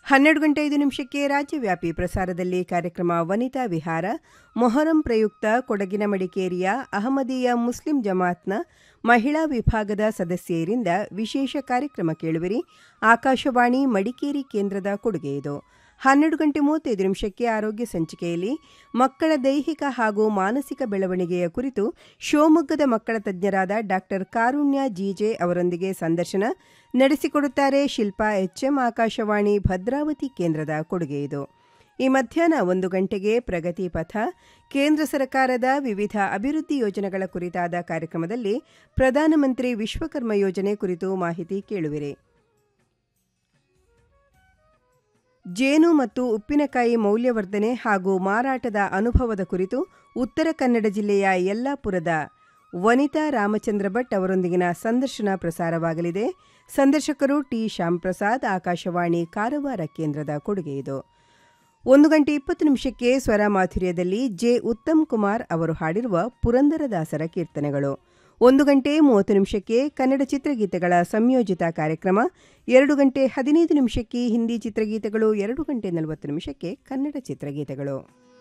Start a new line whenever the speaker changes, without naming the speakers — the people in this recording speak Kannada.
ಹನ್ನೆರಡು ಗಂಟೆ ಐದು ನಿಮಿಷಕ್ಕೆ ರಾಜ್ಯವ್ಯಾಪಿ ಪ್ರಸಾರದಲ್ಲಿ ಕಾರ್ಯಕ್ರಮ ವನಿತಾ ವಿಹಾರ ಮೊಹರಂ ಪ್ರಯುಕ್ತ ಕೊಡಗಿನ ಮಡಿಕೇರಿಯ ಅಹಮದೀಯ ಮುಸ್ಲಿಂ ಜಮಾತ್ನ ಮಹಿಳಾ ವಿಭಾಗದ ಸದಸ್ಯರಿಂದ ವಿಶೇಷ ಕಾರ್ಯಕ್ರಮ ಕೇಳುವಿರಿ ಆಕಾಶವಾಣಿ ಮಡಿಕೇರಿ ಕೇಂದ್ರದ ಕೊಡುಗೆ ಇದು ಹನ್ನೆರಡು ಗಂಟೆ ಮೂವತ್ತೈದು ನಿಮಿಷಕ್ಕೆ ಆರೋಗ್ಯ ಸಂಚಿಕೆಯಲ್ಲಿ ಮಕ್ಕಳ ದೈಹಿಕ ಹಾಗೂ ಮಾನಸಿಕ ಬೆಳವಣಿಗೆಯ ಕುರಿತು ಶಿವಮೊಗ್ಗದ ಮಕ್ಕಳ ತಜ್ಞರಾದ ಡಾಕ್ಟರ್ ಕಾರುಣ್ಯ ಜಿಜೆ ಅವರೊಂದಿಗೆ ಸಂದರ್ಶನ ನಡೆಸಿಕೊಡುತ್ತಾರೆ ಶಿಲ್ಪಾ ಎಚ್ಎಂ ಆಕಾಶವಾಣಿ ಭದ್ರಾವತಿ ಕೇಂದ್ರದ ಕೊಡುಗೆ ಇದು ಈ ಮಧ್ಯಾಹ್ನ ಒಂದು ಗಂಟೆಗೆ ಪ್ರಗತಿ ಪಥ ಕೇಂದ್ರ ಸರ್ಕಾರದ ವಿವಿಧ ಅಭಿವೃದ್ಧಿ ಯೋಜನೆಗಳ ಕುರಿತಾದ ಕಾರ್ಯಕ್ರಮದಲ್ಲಿ ಪ್ರಧಾನಮಂತ್ರಿ ವಿಶ್ವಕರ್ಮ ಯೋಜನೆ ಕುರಿತು ಮಾಹಿತಿ ಕೇಳುವಿರಿ ಜೇನು ಮತ್ತು ಉಪ್ಪಿನಕಾಯಿ ಮೌಲ್ಯವರ್ಧನೆ ಹಾಗೂ ಮಾರಾಟದ ಅನುಭವದ ಕುರಿತು ಉತ್ತರ ಕನ್ನಡ ಜಿಲ್ಲೆಯ ಯಲ್ಲಾಪುರದ ವನಿತಾ ರಾಮಚಂದ್ರ ಭಟ್ ಅವರೊಂದಿಗಿನ ಸಂದರ್ಶನ ಪ್ರಸಾರವಾಗಲಿದೆ ಸಂದರ್ಶಕರು ಟಿ ಶ್ಯಾಂಪ್ರಸಾದ್ ಆಕಾಶವಾಣಿ ಕಾರವಾರ ಕೇಂದ್ರದ ಕೊಡುಗೆ ಇದು ಒಂದು ಗಂಟೆ ಇಪ್ಪತ್ತು ನಿಮಿಷಕ್ಕೆ ಸ್ವರ ಮಾಧುರ್ಯದಲ್ಲಿ ಜೆ ಉತ್ತಮ್ ಕುಮಾರ್ ಅವರು ಹಾಡಿರುವ ಪುರಂದರದಾಸರ ಕೀರ್ತನೆಗಳು ಒಂದು ಗಂಟೆ ಮೂವತ್ತು ನಿಮಿಷಕ್ಕೆ ಕನ್ನಡ ಚಿತ್ರಗೀತೆಗಳ ಸಂಯೋಜಿತ ಕಾರ್ಯಕ್ರಮ ಎರಡು ಗಂಟೆ ಹದಿನೈದು ನಿಮಿಷಕ್ಕೆ ಹಿಂದಿ ಚಿತ್ರಗೀತೆಗಳು ಎರಡು ಗಂಟೆ ನಲವತ್ತು ನಿಮಿಷಕ್ಕೆ ಕನ್ನಡ ಚಿತ್ರಗೀತೆಗಳು